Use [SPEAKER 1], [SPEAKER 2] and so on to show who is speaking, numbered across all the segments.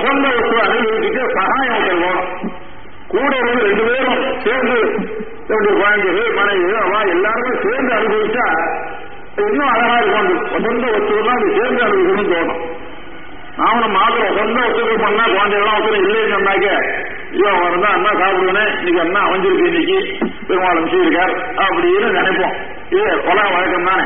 [SPEAKER 1] உகந்த வஸ்து அனுபவிச்சுட்டு சகாயம் ஒருத்தர் வேணும் கூட இருந்து ரெண்டு பேரும் சேர்ந்து தன்னுடைய குழந்தைகள் மனைவி அவா எல்லாருமே சேர்ந்து அனுபவிச்சா இன்னும் அழகா இருக்கும் அந்த உகந்த வஸ்துவெல்லாம் அது சேர்ந்து அனுபவிக்கணும்னு தோணும் நாம மாத்திரம் சொந்த வசூல் பண்ணா குழந்தைகள்லாம் வசூல் இல்லைன்னு சொன்னாக்க ஐயோ அவன் இருந்தா அண்ணா சாப்பிடுவேனே இன்னைக்கு அண்ணா அமைஞ்சிருக்கு இன்னைக்கு பெருமாள் அமிச்சு இருக்கார் அப்படின்னு நினைப்போம் இது கொலை வழக்கம் தானே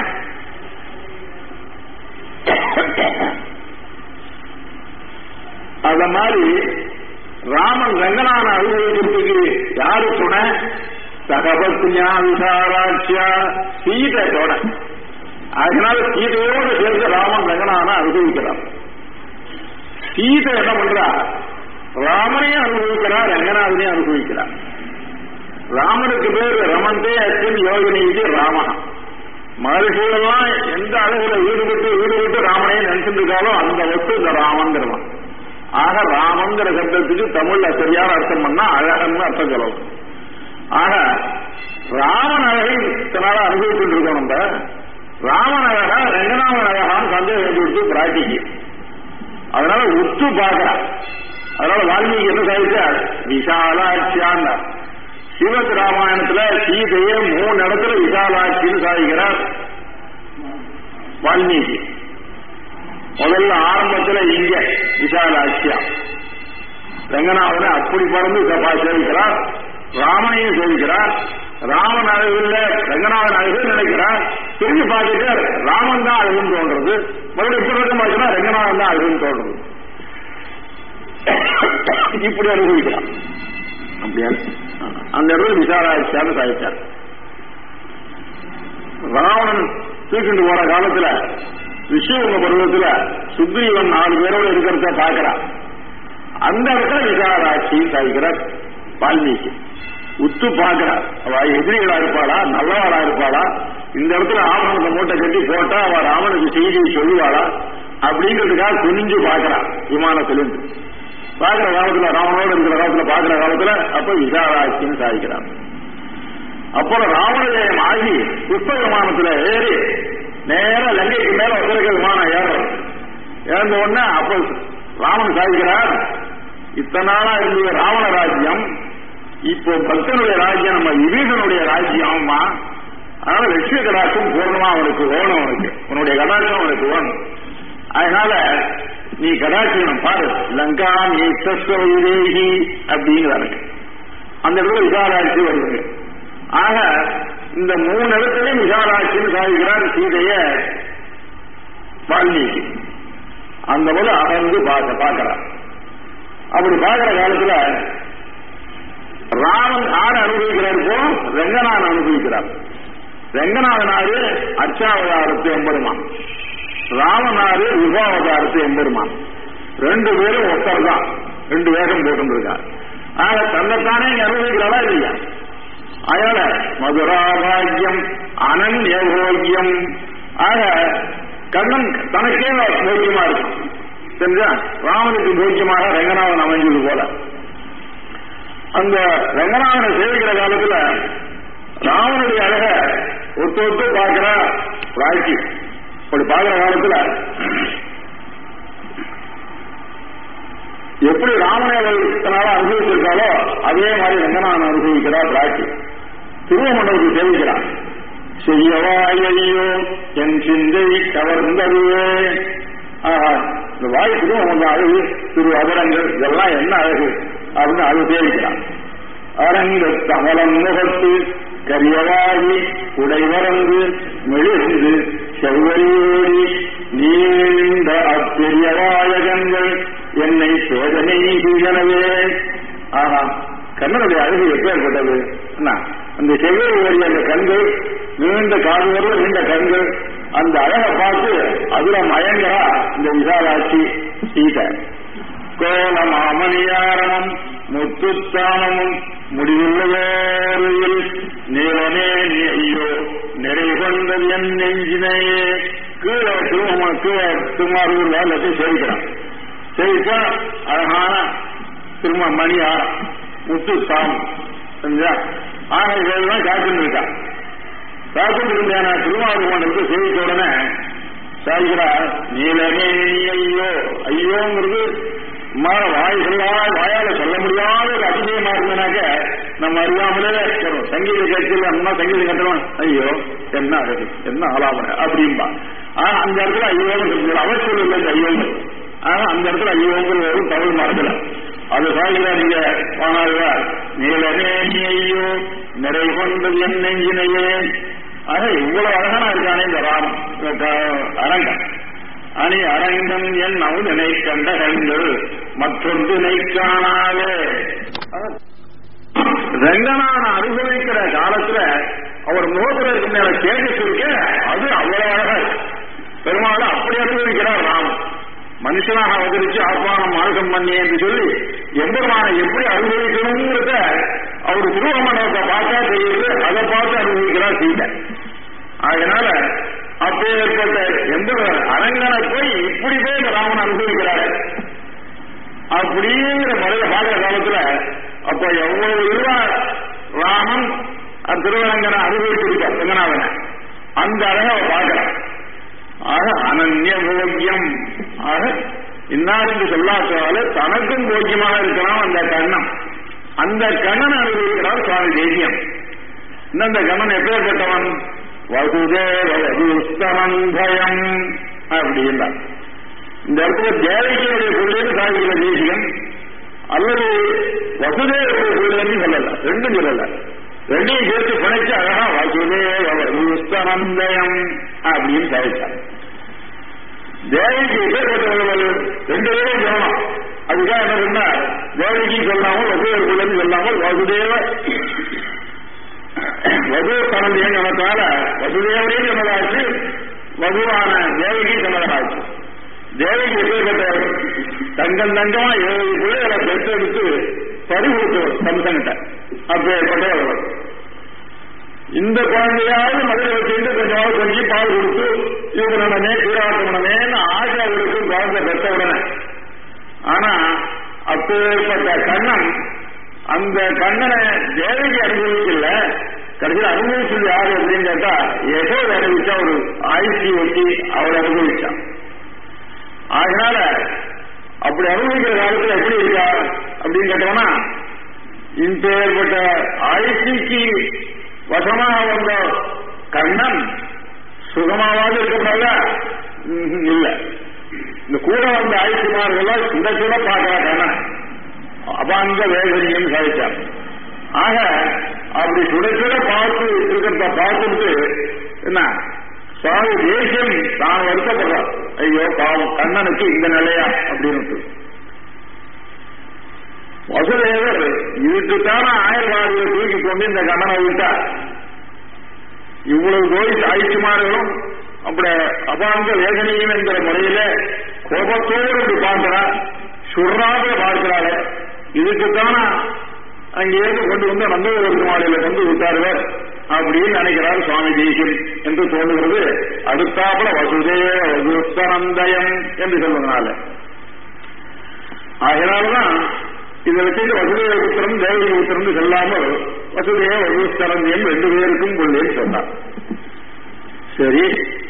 [SPEAKER 1] அத மாதிரி ராமன் ரங்கனான அனுபவிக்கிறதுக்கு யாரு துணை சகபத்யா விசாராட்சியா சீதை துணை அதனால சீதையோடு சேர்ந்து ராமன் ரங்கனான அனுபவிக்கிறான் சீதை என்ன பண்றா ராமனையும் அனுபவிக்கிறார் ரங்கநாதனையும் அனுபவிக்கிறார் ராமனுக்கு பேரு ரமந்தே அச்சின் யோகினிக்கு ராமன் மகர்ஷிகளெல்லாம் எந்த அளவுல ஈடுபட்டு ஈடுபட்டு ராமனையும் நினைச்சிட்டு இருக்காலோ அந்த வஸ்து இந்த ராமங்கிறவன் ஆக ராமங்கிற சப்தத்துக்கு தமிழ்ல சரியான அர்த்தம் பண்ணா அழகன்னு அர்த்தம் சொல்லணும் ஆக ராமன் அழகை இத்தனால அனுபவிச்சுட்டு இருக்கோம் நம்ம ராமன் அழகா ரங்கநாமன் அழகான்னு சந்தேகம் கொடுத்து பிராட்டிக்கு அதனால உத்து பார்க்கிறார் அதனால வால்மீகி என்ன சாதிச்சார் விஷாலாட்சியான் சிவத் ராமாயணத்துல சீதையை மூணு இடத்துல விஷாலாட்சின்னு சாதிக்கிறார் வால்மீகி முதல்ல ஆரம்பத்துல இங்க விஷாலாட்சியா ரங்கநாதனை அப்படி பறந்து சபா சேவிக்கிறார் ராமனையும் சேவிக்கிறார் ராமன் அழகுல ரங்கநாதன் அழகு நினைக்கிறார் திரும்பி பார்த்துட்டு ராமன் தான் அழகுன்னு தோன்றது மறுபடியும் இப்படி இருக்க மாட்டேன்னா ரங்கநாதன் தான் அழகுன்னு தோன்றது இப்படி அனுபவிக்கலாம் அப்படியா அந்த இடத்துல விசாராட்சியான்னு சாதிச்சார் ராவணன் தூக்கிட்டு போற காலத்துல விஸ்வங்க பருவத்துல சுக்ரீவன் நாலு பேரோட இருக்கிறத பாக்குறான் அந்த இடத்துல விசாராட்சி சாதிக்கிறார் வால்மீகி உத்து பார்க்கிறார் அவ எதிரிகளா இருப்பாளா நல்லவாளா இருப்பாளா இந்த இடத்துல ஆவணத்தை மூட்டை கட்டி போட்டா அவ ராமனுக்கு செய்தியை சொல்லுவாளா அப்படிங்கிறதுக்காக குனிஞ்சு பார்க்கிறான் விமானத்திலிருந்து பார்க்கிற காலத்துல ராமனோடு இருக்கிற காலத்துல பார்க்கிற காலத்துல அப்ப விசாராட்சின்னு சாதிக்கிறான் அப்புறம் ராவண ஜெயம் ஆகி புஷ்ப விமானத்துல ஏறி நேர லங்கைக்கு மேல வந்திருக்க விமானம் ஏறும் ஏறின உடனே அப்ப ராமன் சாதிக்கிறார் இத்தனை நாளா இருந்த ராவண ராஜ்யம் இப்போ பக்தனுடைய ராஜ்யம் நம்ம விபீஷனுடைய ராஜ்யம்மா அதனால லட்சுமி கடாட்சம் பூர்ணமா அவனுக்கு வேணும் அவனுக்கு உன்னுடைய கடாட்சம் அவனுக்கு வேணும் அதனால நீ கடாட்சியம் பாரு லங்கா நீ வைதேகி அப்படிங்கிறாரு அந்த இடத்துல விசாராட்சி வருது ஆக இந்த மூணு இடத்துலயும் விசாராட்சின்னு சாதிக்கிறார் சீதைய வால்மீகி அந்த போல அமர்ந்து பார்க்க பார்க்கிறார் அப்படி பார்க்கிற காலத்துல ராமன் யார் அனுபவிக்கிறார் போ ரெங்கநாதன் அனுபவிக்கிறார் ரெங்கநாதனாரு அச்சாவதாரத்து எம்பெருமான் ராமனாரு விபாவதாரத்து எம்பெருமான் ரெண்டு பேரும் ஒருத்தர் தான் ரெண்டு வேகம் போட்டுருக்கார் ஆக தன்னைத்தானே அனுபவிக்கிறாளா இல்லையா அதனால மதுராபாகியம் அனன்யோகியம் ஆக கண்ணன் தனக்கே போக்கியமா இருக்கும் தெரிஞ்சா ராமனுக்கு போக்கியமாக ரங்கநாதன் அமைஞ்சது போல அந்த ரங்கநாதனை சேவிக்கிற காலத்துல ராமனுடைய அழக ஒத்து ஒத்து பார்க்கிற ராக்கி அப்படி பார்க்கிற காலத்துல எப்படி ராமனை இத்தனால அனுபவிச்சிருக்காளோ அதே மாதிரி ரங்கநாதன் அனுபவிக்கிறார் ராக்கி திருவமண்டலத்தை சேவிக்கிறான் செய்யவாயையோ என் சிந்தை கவர்ந்ததுவே ஆஹா இந்த வாய் திருவமண்டல அழகு திரு அபரங்கள் இதெல்லாம் என்ன அழகு அப்படின்னு அது சேவிக்கிறான் அரங்க தமலம் முகத்து கரியவாகி உடைவரந்து மெழுந்து செவ்வரியோடி நீண்ட அப்பெரியவாயகங்கள் என்னை சோதனை செய்தனவே ஆஹா கண்ணனுடைய அழகு எப்பேற்பட்டது என்ன அந்த செவ்வரி ஓடிய அந்த கண்கள் நீண்ட காது வரல நீண்ட கண்கள் அந்த அழகை பார்த்து அதுல மயங்கரா இந்த விசாலாட்சி சீதை கோலமாமணியாரணம் முத்துத்தானமும் முடிவுள்ள வேறையில் நீலனே நீ ஐயோ நிறை கொண்டது என் நெஞ்சினையே கீழே திருமண கீழே திருமாரூர்ல எல்லாத்தையும் சேவிக்கிறான் சேவிச்சா அழகான திரும்ப மணியாரம் முத்துத்தானம் சரிங்களா ஆக இதெல்லாம் காத்துட்டு இருக்கான் காத்துட்டு இருந்தான திருமாவூர் மண்டலத்தை சேவிச்ச உடனே சாய்கிறார் நீலமே நீ ஐயோ ஐயோங்கிறது மாற வாய் சொல்லா வாயால சொல்ல முடியாத ஒரு அதிசயமா இருந்தனாக்க நம்ம அறியாமலே வரும் சங்கீத கட்சியில் அம்மா சங்கீத கட்டணும் ஐயோ என்ன அழகு என்ன ஆலாபனை அப்படின்பா ஆனா அந்த இடத்துல ஐயோன்னு சொல்லுவாங்க அவர் சொல்லல இந்த ஐயோங்க ஆனா அந்த இடத்துல ஐயோங்கிற வரும் தமிழ் மரத்துல அது சாகிற நீங்க போனால்வார் நீலனே நீ ஐயோ நிறை கொண்டது என் நெஞ்சினையே ஆக இவ்வளவு அழகான இருக்கானே இந்த ராம் அரங்கம் அணி அரங்கம் என் நவு நினை கண்ட கண்கள் மற்றொன்று நினைக்கானாலே ரங்கனான அனுபவிக்கிற காலத்துல அவர் முகத்திற்கு மேல தேஜஸ் இருக்க அது அவ்வளவு அழகா இருக்கு. பெருமாள் அப்படி அனுபவிக்கிறார் ராம் மனுஷனாக அவதரிச்சு ஆப்பானம் மார்க்கம் பண்ணி என்று சொல்லி எம்பெருமானை எப்படி அனுபவிக்கணுங்கிறத அவர் திருவமண்டலத்தை பார்த்தா தெரியுது அதை பார்த்து அனுபவிக்கிறார் சீதை அதனால அப்பேற்பட்ட எந்த அரங்கனை போய் இப்படி போய் இந்த ராமன் அனுபவிக்கிறாரு அப்படிங்கிற முறையை பார்க்கிற காலத்துல அப்ப எவ்வளவு இருவா ராமன் அந்த திருவரங்கனை அனுபவிச்சிருக்கார் ரங்கநாதனை அந்த அழகை அவ பார்க்கிறான் ஆக அனன்ய போக்கியம் ஆக இன்னார் என்று சொல்லாத்தால தனக்கும் போக்கியமாக இருக்கிறான் அந்த கண்ணன் அந்த கண்ணன் அனுபவிக்கிறார் சுவாமி தேசியம் இன்னும் அந்த கண்ணன் எப்பேற்பட்டவன் வசுதேவ வசுஸ்தமந்தயம் அப்படின்னா இந்த இடத்துல தேவகியுடைய சொல்லேன்னு சாதிக்கிற தேசியம் அல்லது வசுதேவருடைய சொல்லேன்னு சொல்லல ரெண்டும் சொல்லல ரெண்டையும் சேர்த்து பிணைச்சு அழகா வசுதேவ வசுஸ்தமந்தயம் அப்படின்னு சாதிச்சான் தேவகிக்கு எப்பேற்பட்டவர்கள் ரெண்டு பேரும் சொல்லணும் அதுக்காக என்ன பண்ணா தேவகி சொல்லாமல் வசுதேவர் சொல்லேன்னு சொல்லாமல் வசுதேவ வசு சனந்தியம் நமக்கால வசுதேவரே சொன்னதாச்சு வசுவான தேவகி சொன்னதாச்சு தேவகி எப்பேற்பட்டவர் தங்கம் தங்கமா ஏழு பிள்ளைகளை பெற்றெடுத்து பறி கொடுத்தவர் சம்சங்கிட்ட அப்பேற்பட்டவர் இந்த குழந்தையாவது மதுரை வச்சுட்டு கொஞ்சம் கொஞ்சம் பால் கொடுத்து இது பண்ணனே சீராட்டணுமேன்னு ஆசை அவருக்கு குழந்தை பெற்ற உடனே ஆனா அப்பேற்பட்ட கண்ணன் அந்த கண்ணனை தேவைக்கு அனுபவிக்கல கடைசியில் அனுபவிச்சது யாரு அப்படின்னு கேட்டா ஏதோ அனுபவிச்சா ஒரு ஆயுஷி வச்சு அவளை அனுபவிச்சான் அதனால அப்படி அனுபவிக்கிற காலத்துல எப்படி இருக்கா அப்படின்னு கேட்டோம்னா இப்பேற்பட்ட ஆயுஷிக்கு வசமாக வந்த கண்ணன் சுகமாவது இருக்கக்கூடாதா இல்ல இந்த கூட வந்த ஆயுஷ்மார்கள் சுட சுட பார்க்கிற கண்ணன் அபாங்க வேதனையும் சாதிச்சார் ஆக அப்படி சுட சுட பார்த்து இருக்கிறத பார்த்துட்டு என்ன சுவாமி தேசியம் தான் வருத்தப்படுறார் ஐயோ பாவம் கண்ணனுக்கு இந்த நிலையா அப்படின்னு வசுதேவர் இதுக்குத்தான ஆயிரவாதியை தூக்கி கொண்டு இந்த கண்ணனை விட்டார் இவ்வளவு போய் ஆயுஷ்மார்களும் அப்படி அபாங்க வேதனையும் என்கிற முறையில கோபத்தோடு இப்படி பார்க்கிறார் சுர்ராக பார்க்கிறாள் இதுக்குத்தான அங்கேயிருந்து கொண்டு வந்து நந்தகோபுர மாலையில கொண்டு விட்டார்கள் அப்படின்னு நினைக்கிறார் சுவாமி தேசியம் என்று தோன்றுகிறது அடுத்தாப்புல வசுதேவ வசுஸ்தனந்தயம் என்று சொல்வதனால அதனாலதான் இதை வச்சுட்டு வசுதேவ புத்திரம் தேவகி புத்திரம் சொல்லாமல் வசுதேவ வசுஸ்தனந்தயம் ரெண்டு பேருக்கும் கொள்ளேன்னு சொன்னார் சரி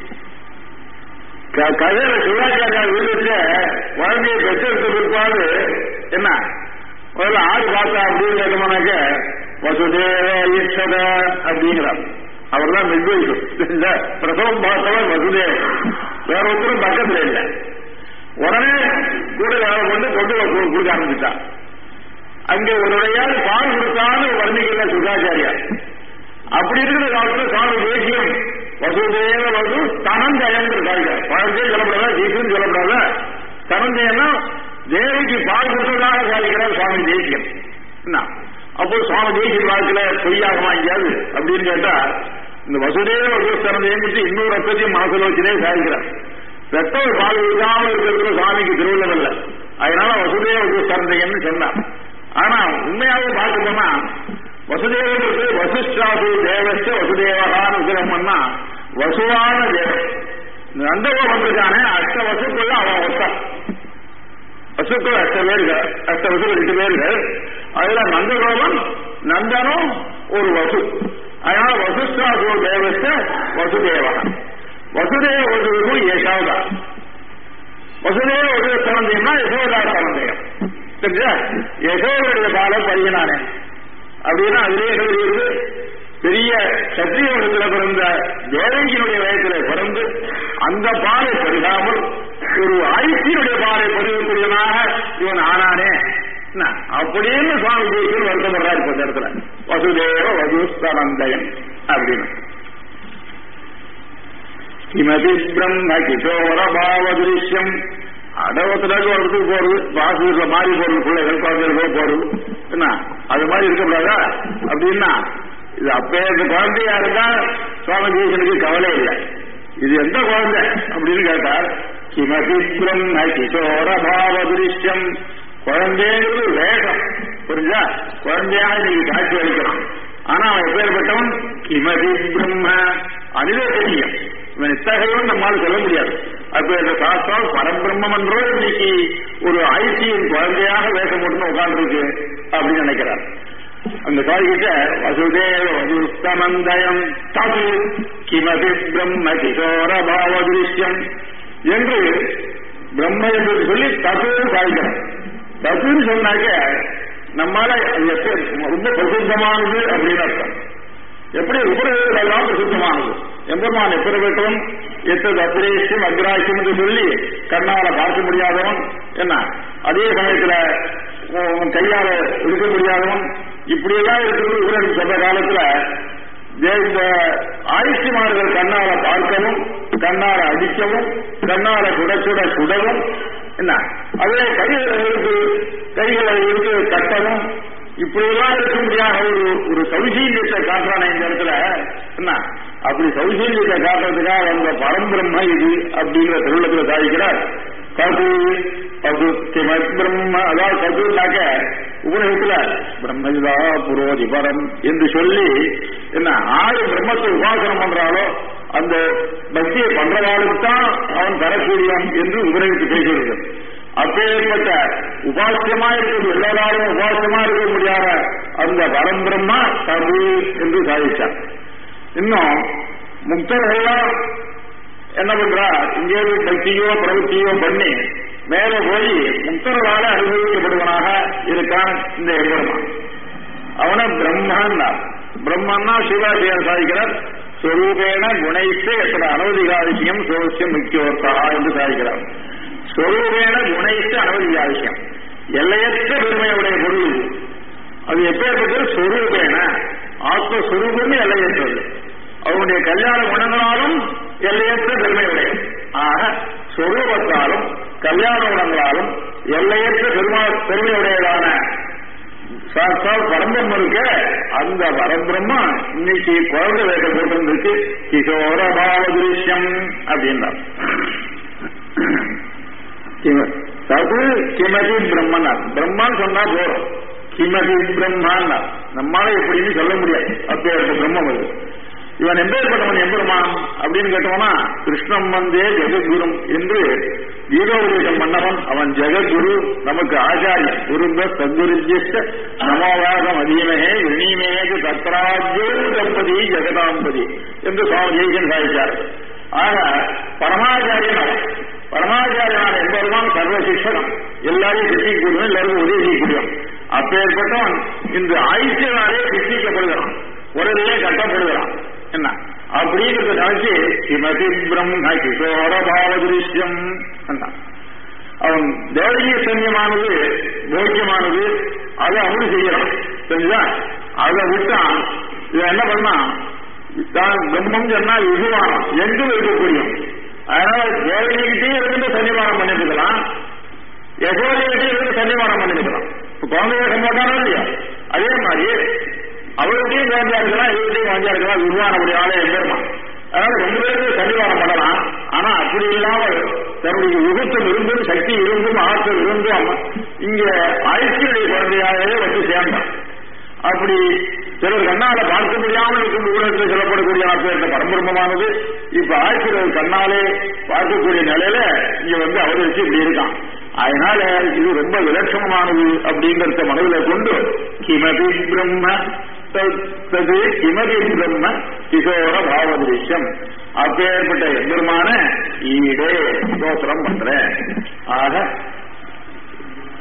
[SPEAKER 1] கதையில சிவாச்சாரியா வீட்டுல குழந்தையை பெற்றெடுத்த பிற்பாடு என்ன முதல்ல ஆறு பார்த்தா அப்படின்னு கேட்டோம்னாக்க வசுதேவ ஈஸ்வர அப்படிங்கிறார் அவர் தான் இந்த பிரசவம் பார்த்தவர் வசுதேவ வேற ஒருத்தரும் பக்கத்துல இல்லை உடனே கூட வேலை கொண்டு கொண்டு கொடுக்க ஆரம்பிச்சுட்டான் அங்கே ஒருடையால் பால் கொடுத்தான்னு வர்ணிக்கல சுகாச்சாரியா அப்படி இருக்கிற காலத்துல சுவாமி தேசியம் வசுதேவ வசு தனஞ்சயம் இருக்காங்க பழத்தையும் சொல்லப்படாத ஜீசுன்னு சொல்லப்படாத தனஞ்சயம்னா தேவிக்கு பால் கொடுத்ததாக சாதிக்கிறார் சுவாமி தேசியம் என்ன அப்போ சுவாமி தேசிய வாழ்க்கையில பொய்யாகமா எங்கேயாவது அப்படின்னு கேட்டா இந்த வசுதேவ வசுஸ்தனதையும் பற்றி இன்னொரு அர்த்தத்தையும் மனசுல வச்சுனே சாதிக்கிறார் பெற்றோர் பால் கொடுக்காம இருக்கிறதுல சுவாமிக்கு திருவிழம் இல்லை அதனால வசுதேவ வசுஸ்தனதையம்னு சொன்னார் ஆனா உண்மையாவே பார்த்துட்டோம்னா வசுதேவனுக்கு வசுஷ்டாசு தேவஸ்த வசுதேவகான்னு விக்கிரமம்னா வசுவான தேவன் நந்தகோபம் வந்திருக்கானே அஷ்ட வசுக்குள்ள அவன் ஒத்தான் வசுக்கள் அஷ்ட பேர்கள் அஷ்ட வசுக்கள் ரெண்டு பேர்கள் அதுல நந்தகோபன் நந்தனும் ஒரு வசு அதனால வசுஷ்டாசு தேவஸ்த வசுதேவகன் வசுதேவ வசுவும் யசோதா வசுதேவ வசு சமந்தயம்னா யசோதா சமந்தயம் தெரிஞ்சா யசோதருடைய பாலம் பருகினானே அப்படின்னா அதிலே எழுதியிருக்கு பெரிய சத்திரிய வகுத்துல பிறந்த தேவகியினுடைய வயத்திலே பிறந்து அந்த பாலை பருகாமல் ஒரு ஐக்கியனுடைய பாலை பருகக்கூடியவனாக இவன் ஆனானே என்ன, அப்படின்னு சுவாமி தேசியன் வருத்தப்படுறாரு இப்ப இந்த இடத்துல வசுதேவ வசுஸ்தனந்தயன் அப்படின்னு கிமதி பிரம்ம கிஷோர பாவ திருஷ்யம் அடவத்துல ஒரு இடத்துக்கு போறது வாசூர்ல மாறி போறது பிள்ளைகள் குழந்தைகள் போறது என்ன அது மாதிரி இருக்கக்கூடாதா அப்படின்னா இது அப்பே இந்த குழந்தையா இருந்தா சுவாமி தேசனுக்கு கவலை இல்லை இது எந்த குழந்தை அப்படின்னு கேட்டார் கிமதி பிரம்ம கிஷோர பாவ திருஷ்யம் குழந்தைங்கிறது வேகம் புரிஞ்சா குழந்தையாக நீங்க காட்சி அளிக்கலாம் ஆனா அவன் எப்பேற்பட்டவன் கிமதி பிரம்ம அதுவே தெரியும் இவன் இத்தகையவன் நம்மால் சொல்ல முடியாது அப்ப இந்த சாஸ்திரம் பரபிரம்மம் என்றோ இன்னைக்கு ஒரு ஐசியின் குழந்தையாக வேஷம் போட்டு உட்கார்ந்துருக்கு அப்படின்னு நினைக்கிறார் அந்த காய்கிட்ட வசுதேவ வசுஸ்தமந்தயம் தது கிமதி பிரம்ம கிஷோர பாவ திருஷ்யம் என்று பிரம்ம என்று சொல்லி தத்துன்னு சாய்க்கிறார் தத்துன்னு சொன்னாக்க நம்மால அது எப்படி ரொம்ப பிரசித்தமானது அப்படின்னு அர்த்தம் எப்படி உபரிகள் எல்லாம் பிரசித்தமானது எம்பெருமான் எப்படி பெற்றவன் எத்தது அத்திரேஷ்யம் அக்ராஷ்யம் என்று சொல்லி கண்ணால பார்க்க முடியாதவன் என்ன அதே சமயத்துல உன் கையால எடுக்க முடியாதவன் இப்படியெல்லாம் இருக்கிறது உபரிகள் சொல்ற காலத்துல இந்த ஆயுஷ்மார்கள் கண்ணால பார்க்கவும் கண்ணால அடிக்கவும் கண்ணால சுட சுட சுடவும் என்ன அதே கைகளுக்கு கைகளை இருந்து கட்டவும் இப்படியெல்லாம் இருக்க முடியாத ஒரு ஒரு சௌசீல்யத்தை காட்டுறான இந்த இடத்துல என்ன அப்படி சௌசீல்யத்தை காட்டுறதுக்காக வந்த பரம்பிரம்ம இது அப்படிங்கிற திருவிழத்தில் சாதிக்கிறார் கது பகு கிமத் பிரம்ம அதாவது கதுனாக்க உபநிஷத்துல பிரம்மஜிதா புரோதி பரம் என்று சொல்லி என்ன ஆறு பிரம்மத்தை உபாசனம் பண்றாலோ அந்த பக்தியை பண்றவாளுக்கு தான் அவன் தரக்கூடியவன் என்று உபநிஷத்து பேசுகிறது அப்பேற்பட்ட உபாசியமா இருக்கிறது எல்லாராலும் உபாசியமா இருக்க முடியாத அந்த பரம்பிரம்மா தபு என்று சாதிச்சார் இன்னும் முக்தர்கள்லாம் என்ன பண்றா இங்கே பக்தியோ பிரவൃத்தியோ பண்ணி மேல போய் முக்தர்களால அனுபவிக்கப்படுவனாக இருக்கான் இந்த எம்பெருமான் அவன பிரம்மன்னா பிரம்மன்னா சிவாசியார் சாதிக்கிறார் ஸ்வரூபேன குணைத்து எத்தனை அனவதிகாதிசியம் சோசியம் முக்கியோர்த்தா என்று சாதிக்கிறார் ஸ்வரூபேன குணைத்து அனவதிகாதிசியம் எல்லையற்ற பெருமையுடைய பொருள் இது. அது எப்பேற்பட்டது ஸ்வரூபேன ஆத்மஸ்வரூபம் எல்லையற்றது அவருடைய கல்யாண குணங்களாலும் எல்லையற்ற பெருமையுடைய ஆக ஸ்வரூபத்தாலும் கல்யாண குணங்களாலும் எல்லையற்ற பெருமா பெருமையுடையதான சாட்சாத் பரம்பிரம்ம இருக்க அந்த பரபிரம்மா இன்னைக்கு குழந்தை வேக போட்டிருக்கு கிஷோர பாவ திருஷ்யம் அப்படின்றார் தது கிமதி பிரம்மனா பிரம்மான்னு சொன்னா போறோம் கிமதி பிரம்மான்னா நம்மால எப்படின்னு சொல்ல முடியாது அப்பேற்பட்ட பிரம்மம் அது இவன் எப்பேற்பட்டவன் எம்பெருமான் அப்படின்னு கேட்டோம்னா கிருஷ்ணம் வந்தே ஜெகத்குரும் என்று கீதோபதேசம் பண்ணவன் அவன் ஜெகத்குரு நமக்கு ஆச்சாரியன் குருந்த சத்குருஜ்யஸ்த நமோவாகம் அதீமகே விரணீமேகு தத்ராஜ்யோ தம்பதி ஜெகதாம்பதி என்று சுவாமி ஜெய்கன் சாதிச்சார் ஆக பரமாச்சாரியன் அவன் பரமாச்சாரியனான என்பதுதான் சர்வ சிக்ஷகம் எல்லாரையும் சித்திக்கக்கூடியவன் எல்லாருக்கும் உதவி செய்யக்கூடியவன் அப்பேற்பட்டவன் இந்த ஆயுஷ்யனாலே சித்திக்கப்படுகிறான் உடனே கட்டப்படுகிறான் என்ன அப்படிங்கிறத நினைச்சு கிமதி பிரம்ம கிஷோர பாவ திருஷ்யம் அவன் தேவகிய சன்யமானது போக்கியமானது அதை அவனு செய்யறான் தெரிஞ்சா அதை விட்டான் இவன் என்ன பண்ணான் தான் பிரம்மம் சொன்னா விசுவானம் எங்கு இருக்கக்கூடியும் அதனால தேவகிகிட்டே இருந்து சன்னிமானம் பண்ணிருக்கலாம் யசோதைகிட்டே இருந்து சன்னிமானம் பண்ணிருக்கலாம் இப்ப குழந்தை வேஷம் போட்டாரோ இல்லையா அதே மாதிரி அவர்கிட்டையும் குழந்தையா இருக்கலாம் இவர்கிட்டையும் குழந்தையா இருக்கலாம் உருவானபடி ஆளே எம்பெருமா அதனால ரெண்டு பேருக்கு சன்னிவானம் பண்ணலாம் ஆனா அப்படி இல்லாமல் தன்னுடைய யுகத்தில் இருந்தும் சக்தி இருந்தும் ஆற்றல் இருந்தும் இங்க ஆயுஷ்யுடைய குழந்தையாகவே வந்து சேர்ந்தான் அப்படி சிலர் கண்ணால பார்க்க முடியாமல் இருக்கும் ஊடகத்தில் சொல்லப்படக்கூடிய ஆசிரியர் பரம்பிரமமானது இப்ப ஆசிரியர் கண்ணாலே பார்க்கக்கூடிய நிலையில இங்க வந்து அவதரிச்சு இப்படி இருக்கான் அதனால இது ரொம்ப விலட்சணமானது அப்படிங்கறத மனதில் கொண்டு கிமதி பிரம்ம தது கிமதி பிரம்ம கிஷோர பாவதிருஷ்யம் அப்பேற்பட்ட எம்பெருமான ஈடே ஸ்தோத்திரம் பண்றேன் ஆக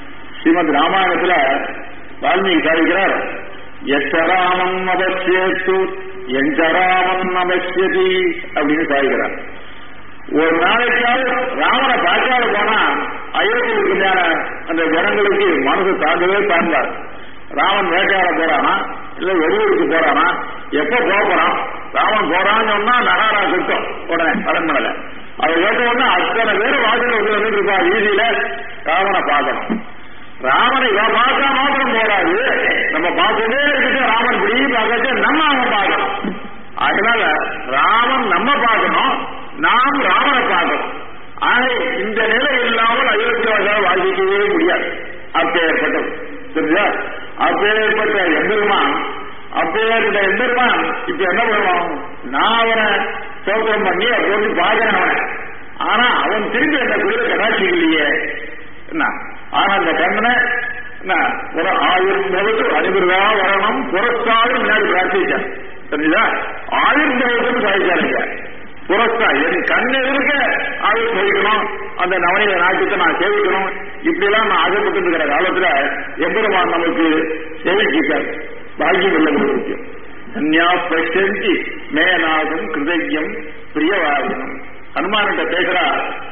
[SPEAKER 1] ஸ்ரீமத் ராமாயணத்துல வால்மீகி சாதிக்கிறார் எச்சராமம் அவசியத்து எஞ்சராமம் அவசியதி அப்படின்னு சாதிக்கிறார் ஒரு நாளைக்காவது ராமனை பார்க்காத போனா அயோத்தியில் இருந்த அந்த ஜனங்களுக்கு மனசு தாண்டவே தாண்டாது ராமன் வேட்டையாட போறானா இல்ல வெளியூருக்கு போறானா எப்ப போறான் ராமன் போறான்னு சொன்னா நகாரா சுத்தம் உடனே அரண்மனையில அதை கேட்ட உடனே அத்தனை பேர் வாசல் வந்து இருப்பா வீதியில ராமனை பார்க்கணும் ராமனை இவன் பார்த்தா மாத்திரம் போறாது நம்ம பார்த்துட்டே இருக்கிட்டு ராமன் இப்படி பார்க்கறது நம்ம அவன் பார்க்கணும் அதனால ராமன் நம்ம பார்க்கணும் நாம் ராமனை பார்க்கணும் ஆக இந்த நிலை இல்லாமல் அயோத்தியாவாக வாழ்க்கவே முடியாது அப்பேற்பட்டது தெரிஞ்சா அப்பேற்பட்ட எம்பெருமான் அப்பேற்பட்ட எம்பெருமான் இப்ப என்ன பண்ணுவான் நான் அவனை சோதனம் பண்ணி அதை வந்து பார்க்கிறேன் அவனை ஆனா அவன் திரும்பி அந்த குதிரை கடாட்சி இல்லையே என்ன ஆனா அந்த கண்ணனை என்ன ஒரு ஆயுர்பவத்து அனுபிரதா வரணும் புறஸ்தாது முன்னாடி பிரார்த்திச்சான் தெரிஞ்சுதா ஆயுர்பவத்துன்னு சாதிச்சாருங்க புறஸ்தா என் கண்ணு இருக்க ஆயுள் போய்க்கணும் அந்த நவநீத நாட்டுக்கு நான் சேவிக்கணும் இப்படி எல்லாம் நான் ஆசைப்பட்டு இருக்கிற காலத்துல எம்பெருமான் நமக்கு சேவிச்சிருக்காரு பாக்கியம் இல்லை விஷயம் தன்யா பசந்தி மேனாகும் கிருதஜம் பிரியவாதனம் ஹனுமான்கிட்ட பேசுறா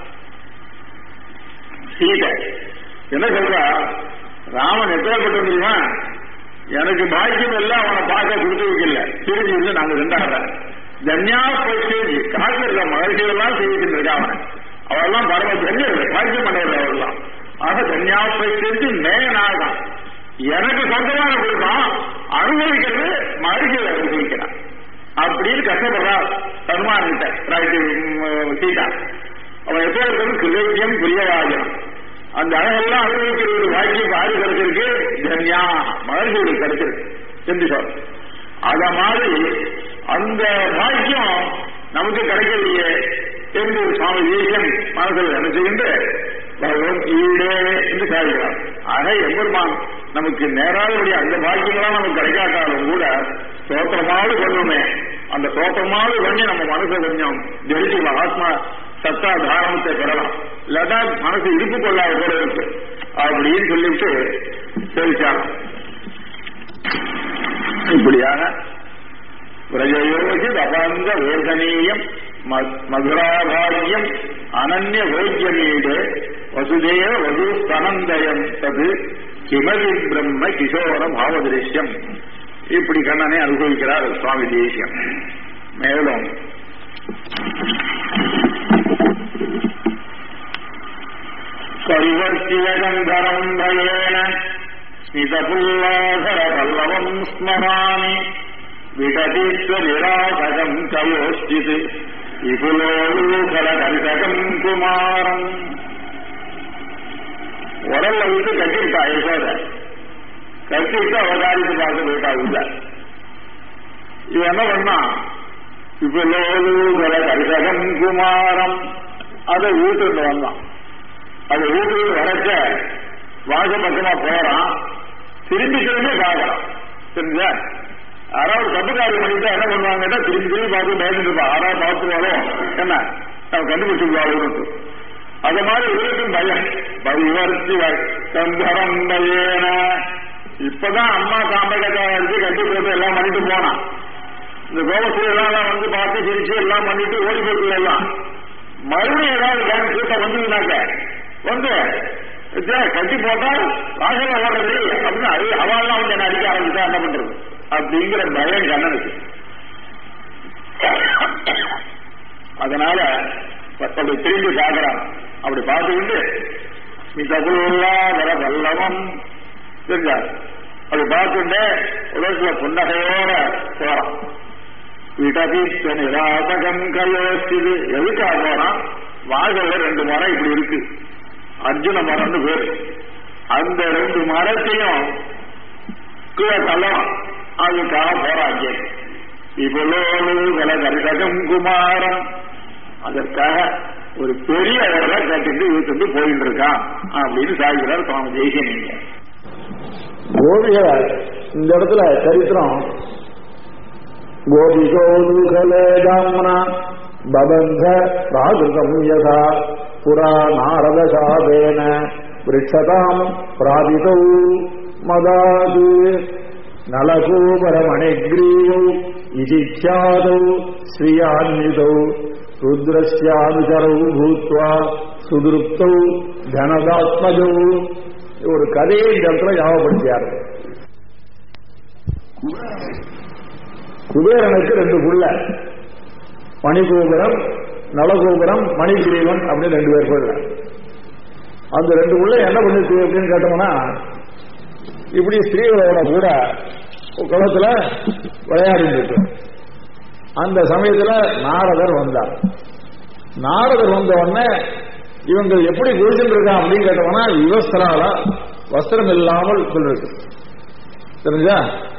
[SPEAKER 1] சீதை என்ன சொல்றா ராமன் எப்பேற்பட்ட தெரியுமா எனக்கு பாக்கியம் எல்லாம் அவனை பார்க்க கொடுத்து வைக்கல திரும்பி வந்து நாங்க ரெண்டாடுறேன் தன்யா பசந்தி காட்டில் இருக்க மகர்ஷிகள் எல்லாம் செய்துட்டு இருக்கா அவனை அவெல்லாம் பரம தன்யர் பாக்கியம் பண்ணவர் அவர்லாம் ஆக தன்யா பசந்தி மேனாகும் எனக்கு சொந்தமான கொடுத்தான் அனுபவிக்கிறது மகிழ்ச்சியை அனுபவிக்கிறான் அப்படின்னு கஷ்டப்படுறா ஹனுமான் கிட்ட சீதா அவன் எப்போ இருக்கிறது கிருதயம் பிரியவாஜனம் அந்த அழகெல்லாம் அனுபவிக்கிற ஒரு வாக்கியம் ஆறு கிடைச்சிருக்கு தன்யா மகிழ்ச்சியோடு கிடைச்சிருக்கு என்று சொல் அத மாதிரி அந்த பாக்கியம் நமக்கு கிடைக்கலையே என்று சுவாமி தேசியம் மனசில் நினைச்சுக்கிட்டு பகவன் ஈடே என்று சாதிக்கிறார் ஆக எம்பெருமான் நமக்கு நேராக அந்த பாக்கியங்களாம் நமக்கு கிடைக்காட்டாலும் கூட சோத்திரமாவது பண்ணுமே அந்த சோத்திரமாவது பண்ணி நம்ம மனசை கொஞ்சம் ஜெயிச்சு ஆத்மா சத்தா தாரணத்தை பெறலாம் இல்லாட்டா மனசு இருப்பு கொள்ளாத கூட இருக்கு அப்படின்னு சொல்லிட்டு தெரிவிச்சாங்க இப்படியாக பிரஜயோகி அபந்த வேதனீயம் மதுராபாகியம் அனன்ய போக்கியமீடு வசுதேவ வசு ஸ்தனந்தயம் தது கிமதி பிரம்ம கிஷோர பாவதிருஷ்யம் இப்படி கண்ணனை அனுபவிக்கிறார் சுவாமி தேசியம் மேலும் பரிவர்த்தியகந்தரம் பயேன ஸ்மிதபுல்லாதர பல்லவம் ஸ்மராமி விடதீஸ்வரிராசகம் கயோஸ்தித் விபுலோலூகல கரிசகம் குமாரம் உடல்ல விட்டு கட்டிவிட்டா யசோத கட்டிட்டு அவதாரித்து பார்க்க போயிட்டா உள்ள இவன் என்ன பண்ணா விபுலோலூகல கரிசகம் குமாரம் அதை வீட்டுக்கு வந்தான் அதை வீட்டுக்கு வரைச்ச வாச பக்கமா போறான் திரும்பி திரும்பி பார்க்கலாம் தெரிஞ்சா யாராவது தப்புக்காரி பண்ணிட்டு என்ன பண்ணுவாங்கன்னா திரும்பி திரும்பி பார்த்து பயந்துட்டு இருப்பா யாராவது பார்த்துருவாலும் என்ன நம்ம கண்டுபிடிச்சிருவாங்க அது மாதிரி இவருக்கும் பயம் பரிவர்த்தி கந்தரம் பயேன இப்பதான் அம்மா காம்பகத்தாவை எடுத்து கட்டி போட்டு எல்லாம் பண்ணிட்டு போனான் இந்த கோபஸ்ரீ எல்லாம் வந்து பார்த்து சிரிச்சு எல்லாம் பண்ணிட்டு ஓடி போட்டு எல்லாம் மறுபடியும் ஏதாவது பேங்க் கூட்டம் வந்ததுனாக்க வந்து கட்டி போட்டா வாசல ஓடுறது அப்படின்னு அது அவெல்லாம் வந்து என்ன அடிக்க ஆரம்பிச்சா என்ன பண்றது அப்படிங்கிற பயம் கண்ணனுக்கு அதனால அப்படி திரும்பி பார்க்கிறான் அப்படி பார்த்துக்கிட்டு மிதகுல்லாதர வல்லவம் தெரிஞ்சா அப்படி பார்த்துட்டு உலகத்துல புன்னகையோட போறான் விடபீச்ச நிராபகம் கயோசிது எதுக்காக போறான் வாசல்ல ரெண்டு மரம் இப்படி இருக்கு அர்ஜுன மரம்னு பேரு அந்த ரெண்டு மரத்தையும் கீழே தள்ளலாம் அதுக்காக போறாங்க இவ்வளோடு கல கரிசகம் குமாரம் அதற்காக ஒரு பெரிய இடத்தை கட்டிட்டு வீட்டுக்கு போயிட்டு இருக்கான் அப்படின்னு சாய்கிறார் சுவாமி ஜெய்சனிங்க
[SPEAKER 2] கோபிக இந்த இடத்துல சரித்திரம் கோபிகோதுகலேதாம்னா பபந்த பிராகிருதம் யதா புரா நாரதசாபேன விரட்சதாம் பிராபிதௌ மதாது நலகோபரமணிகிரீவௌ இதிச்சாதௌ ஸ்ரீயான்விதௌ ருத்ரஸ்யானுச்சரவு பூத்வா சுதிருப்தௌ தனதாத்மஜௌ ஒரு கதையை இந்த இடத்துல ஞாபகப்படுத்தியார் குபேரனுக்கு ரெண்டு புள்ள மணிகோபுரம் நலகோபுரம் மணிகிரீவன் அப்படின்னு ரெண்டு பேர் புள்ள அந்த ரெண்டு புள்ள என்ன பண்ணுச்சு அப்படின்னு கேட்டோம்னா இப்படி ஸ்திரீகளோட கூட குளத்துல விளையாடிட்டு இருக்கு அந்த சமயத்துல நாரதர் வந்தார் நாரதர் வந்த உடனே இவங்க எப்படி குளிச்சுட்டு இருக்கான் அப்படின்னு கேட்டோம்னா விவஸ்திரால வஸ்திரம் இல்லாமல் இருக்கு தெரிஞ்சா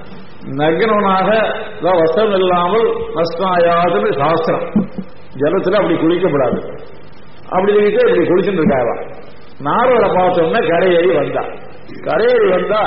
[SPEAKER 2] நக்னனாக அதாவது வஸ்திரம் இல்லாமல் நஷ்டாயாதுன்னு சாஸ்திரம் ஜலத்துல அப்படி குளிக்கப்படாது அப்படி சொல்லிட்டு இப்படி குளிச்சுட்டு இருக்காங்க நாரதரை பார்த்தோம்னா கரையேறி வந்தா கரையேறி வந்தா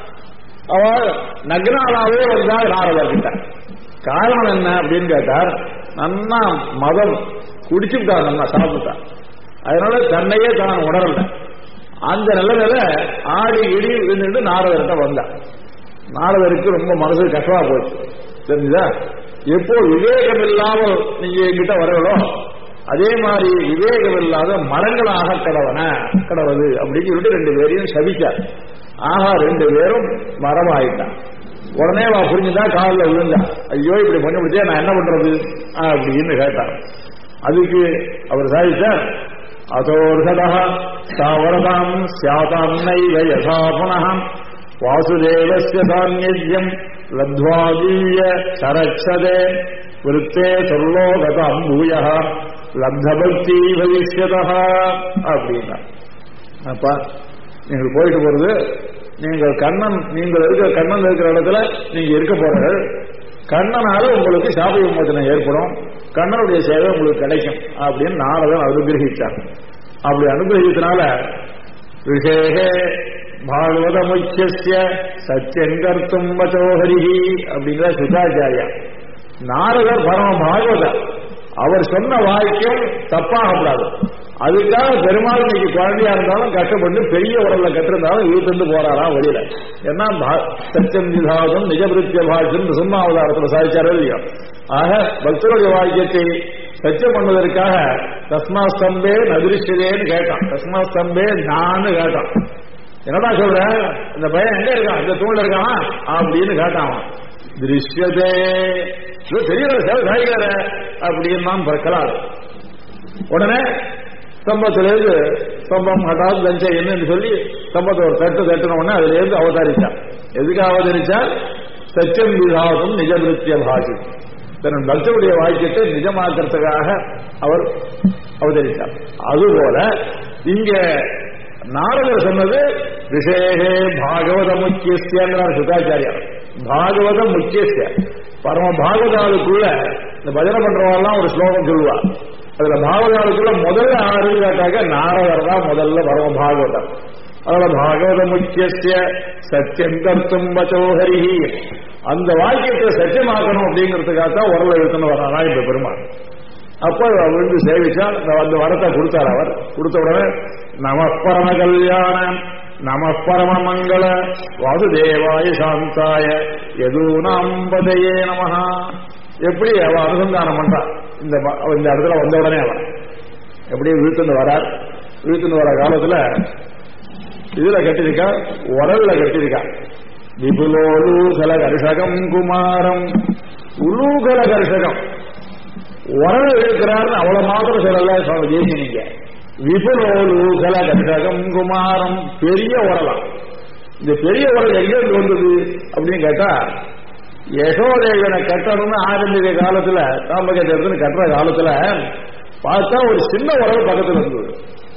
[SPEAKER 2] அவ நக்னாலாவே வந்தா நாரதர் கிட்ட காரணம் என்ன அப்படின்னு கேட்டார் நன்னா மதம் குடிச்சுட்டா நல்லா சாப்பிட்டா அதனால தன்னையே தான் உணரல அந்த நிலைமையில ஆடி இடி நின்று நாரதர்கிட்ட வந்தா நாரதருக்கு ரொம்ப மனசு கஷ்டமா போச்சு தெரிஞ்சுதா எப்போ விவேகம் இல்லாமல் நீங்க என்கிட்ட வரங்களோ அதே மாதிரி விவேகம் இல்லாத மரங்களாக கடவன கடவுது அப்படின்னு சொல்லிட்டு ரெண்டு பேரையும் சபிச்சார் ஆஹா ரெண்டு பேரும் மரமாயிட்டான் உடனே அவ புரிஞ்சுதா காலில் விழுந்தா ஐயோ இப்படி பண்ணி முடிச்சே நான் என்ன பண்றது அப்படின்னு கேட்டான் அதுக்கு அவர் சாதிச்சார் அதோர்கதா தாவரதாம் சியாதாம் நைவ யசா புனः வாசுதேவஸ்ய தானியம் லத்வாதீய சரட்சதே விருத்தே சொர்லோகதாம் பூய லப்தபக்தி பவிஷ்யதா அப்படின்னா அப்பா நீங்கள் போயிட்டு போறது நீங்கள் கண்ணன் நீங்கள் இருக்கிற கண்ணன் இருக்கிற இடத்துல நீங்க இருக்க போறீர்கள் கண்ணனால உங்களுக்கு சாப விமோசனம் ஏற்படும் கண்ணனுடைய சேவை உங்களுக்கு கிடைக்கும் அப்படின்னு நாரதன் அனுகிரகிச்சார் அப்படி அனுகிரகித்தனால ரிஷேகே பாகவத முக்கிய சத்தியங்கர்த்தும் வச்சோஹரிஹி அப்படிங்கிற சுதாச்சாரியா நாரதர் பரம பாகவதர் அவர் சொன்ன வாக்கியம் தப்பாகக்கூடாது அதுக்காக பெருமாள் இன்னைக்கு குழந்தையா இருந்தாலும் கஷ்டப்பட்டு பெரிய உடல்ல கட்டிருந்தாலும் இழுத்துட்டு போறாராம் வெளியில ஏன்னா சத்தியம் நிதாதம் நிஜபிருத்திய பாஷம் சும்மாவதாரத்தில் சாதிச்சாரோ இல்லையோ ஆக பக்தருடைய வாக்கியத்தை சத்தியம் பண்ணுவதற்காக தஸ்மா ஸ்தம்பே நதிருஷ்யதேன்னு கேட்டான் தஸ்மா ஸ்தம்பே நான்னு கேட்டான் என்னடா சொல்ற இந்த பையன் எங்க இருக்கான் இந்த தூண்ல இருக்கான் அப்படின்னு கேட்டான் திருஷ்யதே தெரியல சாய்கார அப்படின்னு தான் பிறக்கலாம் உடனே ஸ்தம்பத்திலிருந்து ஸ்தம்பம் ஹட்டாத் லஞ்சை என்னன்னு சொல்லி ஸ்தம்பத்தை ஒரு தட்டு தட்டின உடனே அதுல இருந்து அவதரிச்சான் எதுக்கு அவதரிச்சால் சத்தியம் விதாசம் நிஜபிருத்திய பாஷி தன் பக்தருடைய வாக்கியத்தை நிஜமாக்கிறதுக்காக அவர் அவதரித்தார் அதுபோல இங்க நாரதர் சொன்னது விசேஷே பாகவத முக்கியஸ்தியாங்கிறார் சுதாச்சாரியார் பாகவத முக்கியஸ்திய பரம பாகவதாளுக்குள்ள இந்த பஜனை பண்றவெல்லாம் ஒரு ஸ்லோகம் சொல்லுவா அதுல பாகவதாளுக்குள்ள முதல்ல ஆறுன்னு கேட்டாக்க நாரதர் தான் முதல்ல பரம பாகவதர் அதோட பாகவத முக்கியஸ்திய சத்தியம் கர்த்தும் வச்சோஹரி அந்த வாக்கியத்தை சத்தியமாக்கணும் அப்படிங்கிறதுக்காக தான் உரல எடுத்துன்னு வரானா இந்த பெருமாள் அப்போ விழுந்து சேவிச்சா அந்த வரத்தை கொடுத்தார் அவர் கொடுத்த உடனே நம பரம கல்யாணம் நம பரம மங்கள வாசுதேவாய சாந்தாய எதூனாம்பதையே நமஹா எப்படி அவ அனுசந்தானம் பண்றா இந்த இந்த இடத்துல வந்த உடனே அவன் எப்படி வீழ்த்துன்னு வரார் வீழ்த்துன்னு வர காலத்துல இதுல கட்டிருக்கா உரல்ல கட்டிருக்கா விபுலோலூகல கர்ஷகம் குமாரம் உலூகல கர்ஷகம் உரல் இருக்கிறார்னு அவ்வளவு மாத்திரம் சொல்லல சுவாமி ஜெயிச்சினீங்க விபுலோலூகல கர்ஷகம் குமாரம் பெரிய உரலாம் இந்த பெரிய உரல் எங்க இருந்து வந்தது அப்படின்னு கேட்டா யசோதேவனை கட்டணும்னு ஆரம்பிக்கிற காலத்துல தாம்பகத்தை கட்டுற காலத்துல பார்த்தா ஒரு சின்ன உரல் பக்கத்துல இருந்தது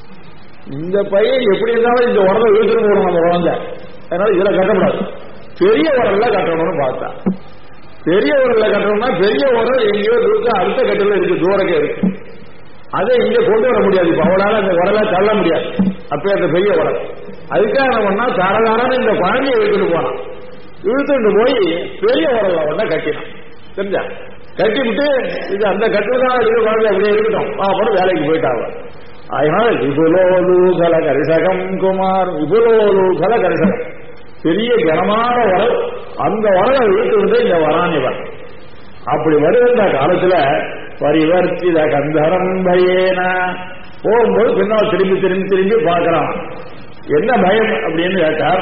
[SPEAKER 2] இந்த பையன் எப்படி இருந்தாலும் இந்த உடலை இழுத்துட்டு போகணும் நம்ம குழந்தை அதனால இதுல கட்டக்கூடாது பெரிய உரல்ல கட்டணும்னு பார்த்தா பெரிய உரல்ல கட்டணும்னா பெரிய உரல் எங்கேயோ இருக்கு அடுத்த கட்டில இருக்கு தூரக்கே இருக்கு அதை இங்க கொண்டு வர முடியாது இப்ப அவளால அந்த உரலை தள்ள முடியாது அப்ப அந்த பெரிய உரல் அதுக்காக என்ன பண்ணா தரதாரான இந்த குழந்தைய இழுத்துட்டு போனான் இழுத்துட்டு போய் பெரிய உரல்ல ஒன்ன கட்டினான் தெரிஞ்சா கட்டி விட்டு இது அந்த கட்டுதான் இருக்கு குழந்தை அப்படியே இருக்கட்டும் அப்புறம் வேலைக்கு போயிட்டாங்க அதனால விபுலோலூகல கரிசகம் குமார் விபுலோலூகல கரிசகம் பெரிய கனமான வரல் அந்த வரலை இழுத்து இங்க வரான் இவன் அப்படி வருகின்ற காலத்துல பரிவர்த்தித கந்தரம் பயேன போகும்போது பின்னால் திரும்பி திரும்பி திரும்பி பார்க்கறான் என்ன பயம் அப்படின்னு கேட்டார்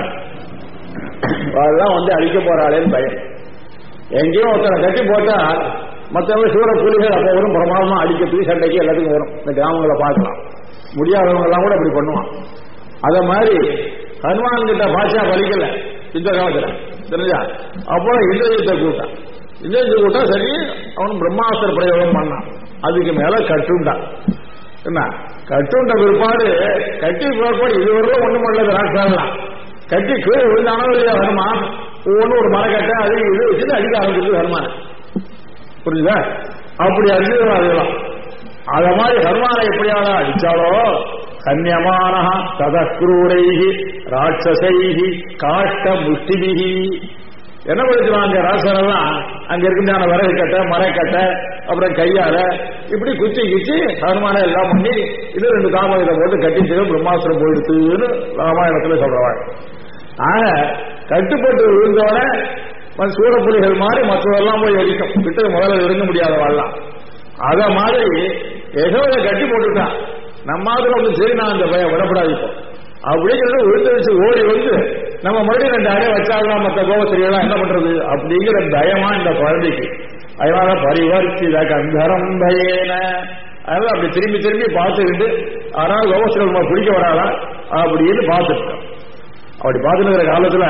[SPEAKER 2] அதெல்லாம் வந்து அழிக்க போறாளேன்னு பயம் எங்கேயும் ஒருத்தனை கட்டி போட்டா மற்றவங்க சூற புலிகள் அப்போ வரும் பிரமாதமா அடிக்கிறதுக்கு சண்டைக்கு எல்லாத்துக்கும் வரும் இந்த கிராமங்களை பார்க்கலாம் முடியாதவங்க எல்லாம் கூட அப்படி பண்ணுவான் அத மாதிரி ஹனுமான் கிட்ட பாஷா பலிக்கல இந்த காலத்துல தெரிஞ்சா அப்போ இந்திரஜித்தை கூட்டான் இந்திரஜித்தை கூட்டா சரி அவன் பிரம்மாஸ்திர பிரயோகம் பண்ணான் அதுக்கு மேல கட்டுண்டான் என்ன கட்டுண்ட பிற்பாடு கட்டி பிற்பாடு இதுவரையும் ஒண்ணும் பண்ணல ராட்சாலாம் கட்டி கீழே விழுந்தானோ இல்லையா ஹனுமான் ஒவ்வொன்றும் ஒரு மரக்கட்டை அது இது வச்சுட்டு அடிக்க ஆரம்பிச்சிருக்கு ஹனுமான் புரியுதா அப்படி அடிச்சது அதெல்லாம் அத மாதிரி ஹனுமானை எப்படியாவது அடிச்சாலோ கன்யமான ததக்ரூரைகி ராட்சசைகி காஷ்ட முஷ்டிபிகி என்ன படிச்சுவாங்க ராசரெல்லாம் அங்க இருக்கின்ற விறகு கட்டை மரக்கட்டை அப்புறம் கையால இப்படி குச்சி குச்சி ஹனுமான எல்லாம் பண்ணி இது ரெண்டு காமகத்தை போட்டு கட்டிச்சு பிரம்மாசுரம் போயிடுத்துன்னு ராமாயணத்துல சொல்றவாங்க ஆக கட்டுப்பட்டு விழுந்தோட சூரப்புலிகள் மாதிரி மற்றவெல்லாம் போய் அடிக்கும் விட்டு முதல்ல இருங்க முடியாதவாள்லாம் அத மாதிரி யசோதை கட்டி போட்டுட்டான் நம்ம மாதிரி வந்து சரி நான் அந்த பையன் விடப்படாது இப்போ அப்படிங்கிறத விழுந்து வச்சு ஓடி வந்து நம்ம மறுபடியும் ரெண்டு அடை வச்சாகலாம் மற்ற கோபத்திரியெல்லாம் என்ன பண்றது அப்படிங்கிற பயமா இந்த குழந்தைக்கு அதனால பரிவர்த்தித கந்தரம் பயேன அதனால அப்படி திரும்பி திரும்பி பார்த்துக்கிட்டு ஆனால் கோபஸ்ரீ பிடிக்க வராதா அப்படின்னு பார்த்துட்டோம் அப்படி பார்த்துருக்கிற காலத்துல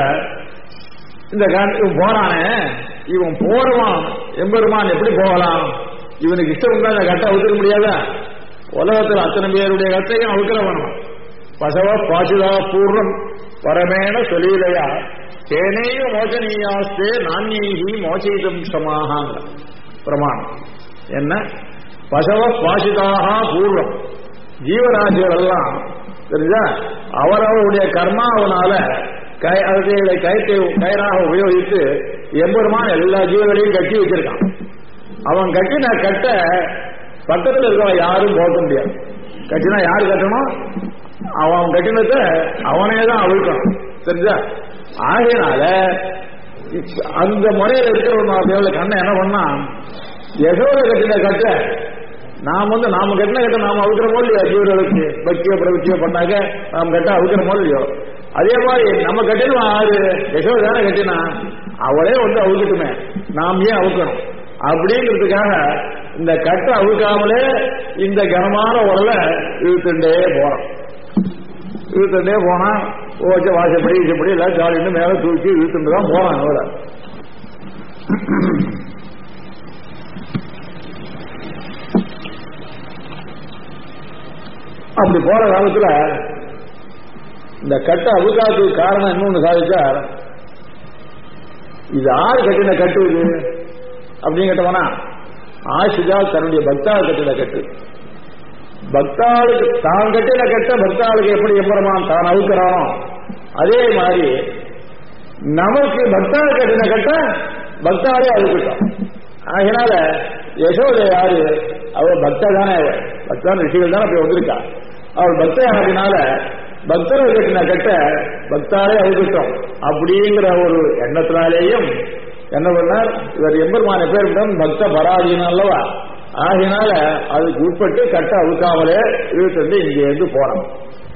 [SPEAKER 2] இந்த இவன் போறானே இவன் போறவான் எம்பெருமான் எப்படி போகலாம் இவனுக்கு இஷ்டம் தான் இந்த கட்டை அவுத்துக்க முடியாதா உலகத்தில் அத்தனை பேருடைய கட்டையும் அவுக்கிற வேணும் பசவ பாசுதா பூர்ணம் பரமேண சொல்லிலையா தேனேய மோசனீயாஸ்தே நான்யீகி மோசயிதம் சமாகாங்க பிரமாணம் என்ன பசவ பாசிதாக பூர்வம் ஜீவராசிகள் எல்லாம் தெரிஞ்சா அவரவருடைய கர்மாவனால கை அதுகளை கயிற்றை கயிறாக உபயோகித்து எம்பெருமான் எல்லா ஜீவர்களையும் கட்டி வச்சிருக்கான் அவன் கட்டின கட்ட பக்கத்தில் இருக்கவன் யாரும் போக முடியாது கட்டினா யாரு கட்டணும் அவன் கட்டினத்தை அவனே தான் அவிழ்க்கணும் தெரிஞ்சா ஆகையினால அந்த முறையில் இருக்கிறவன் கண்ணை என்ன பண்ணா எதோட கட்டின கட்ட நாம் வந்து நாம கட்டின கட்ட நாம அவுக்கிறோமோ இல்லையா ஜீவர்களுக்கு பக்தியோ பிரவத்தியோ பண்ணாக்க நாம் கட்ட அவுக்கிறோமோ இல்லையோ அதே மாதிரி நம்ம கட்டினோம் ஆறு யசோதை தானே கட்டினா அவளே வந்து அவுக்கட்டுமே நாம் ஏன் அவுக்கணும் அப்படிங்கிறதுக்காக இந்த கட்டை அவுக்காமலே இந்த கனமான உடலை இழுத்துட்டே போறோம் இழுத்துட்டே போனா ஓச்ச வாசப்படி வீசப்படி எல்லாம் ஜாலின்னு மேல தூக்கி இழுத்துட்டு தான் போறான் அவரை அப்படி போற காலத்துல இந்த கட்டை அவுக்காத்துக்கு காரணம் இன்னொன்னு சாதிச்சார் இது ஆறு கட்டின கட்டு இது அப்படின்னு கேட்டவனா ஆசிஜா தன்னுடைய பக்தாள் கட்டின கட்டு பக்தாளுக்கு தான் கட்டின கட்ட பக்தாளுக்கு எப்படி எம்பரமான் தான் அவுக்கிறானோ அதே மாதிரி நமக்கு பக்தாள் கட்டின கட்ட பக்தாலே அவுக்கிட்டோம் அதனால யசோதை யாரு அவள் பக்தா தானே அவள் பக்தான் ரிஷிகள் தானே போய் வந்திருக்கா அவள் பக்தையானதுனால பக்தர்கள் கட்டின கட்ட பக்தாலே அவுக்கிட்டோம் அப்படிங்கிற ஒரு எண்ணத்தினாலேயும் என்ன பண்ணார் இவர் எம்பெருமான பேர் பக்த பராதீனம் அல்லவா ஆகினால அதுக்கு உட்பட்டு கட்ட அவுக்காமலே இழுத்து இங்கே இருந்து போறோம்